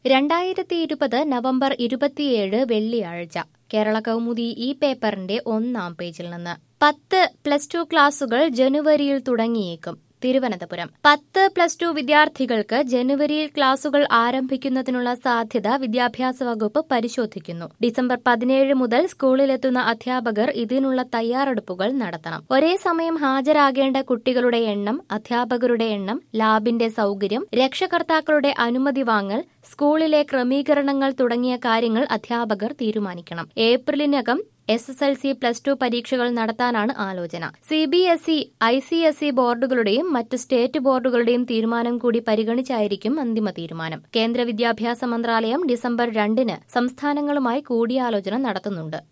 രണ്ടായിരത്തി ഇരുപത് നവംബർ ഇരുപത്തിയേഴ് വെള്ളിയാഴ്ച കേരള കൗമുദി ഈ പേപ്പറിന്റെ ഒന്നാം പേജിൽ നിന്ന് പത്ത് പ്ലസ് ടു ക്ലാസുകൾ ജനുവരിയിൽ തുടങ്ങിയേക്കും തിരുവനന്തപുരം പത്ത് പ്ലസ് ടു വിദ്യാർത്ഥികൾക്ക് ജനുവരിയിൽ ക്ലാസുകൾ ആരംഭിക്കുന്നതിനുള്ള സാധ്യത വിദ്യാഭ്യാസ വകുപ്പ് പരിശോധിക്കുന്നു ഡിസംബർ പതിനേഴ് മുതൽ സ്കൂളിലെത്തുന്ന അധ്യാപകർ ഇതിനുള്ള തയ്യാറെടുപ്പുകൾ നടത്തണം ഒരേ സമയം ഹാജരാകേണ്ട കുട്ടികളുടെ എണ്ണം അധ്യാപകരുടെ എണ്ണം ലാബിന്റെ സൗകര്യം രക്ഷകർത്താക്കളുടെ അനുമതി വാങ്ങൽ സ്കൂളിലെ ക്രമീകരണങ്ങൾ തുടങ്ങിയ കാര്യങ്ങൾ അധ്യാപകർ തീരുമാനിക്കണം ഏപ്രിലിനകം S S L C plus two പരീക്ഷകൾ നടത്താനാണ് ആലോചന C B S E I C S E ബോർഡുകളുടെയും മറ്റ് സ്റ്റേറ്റ് ബോർഡുകളുടെയും തീരുമാനം കൂടി പരിഗണിച്ചായിരിക്കും അന്തിമ തീരുമാനം കേന്ദ്ര വിദ്യാഭ്യാസ മന്ത്രാലയം ഡിസംബർ രണ്ടിന് സംസ്ഥാനങ്ങളുമായി കൂടിയാലോചന നടത്തുന്നുണ്ട്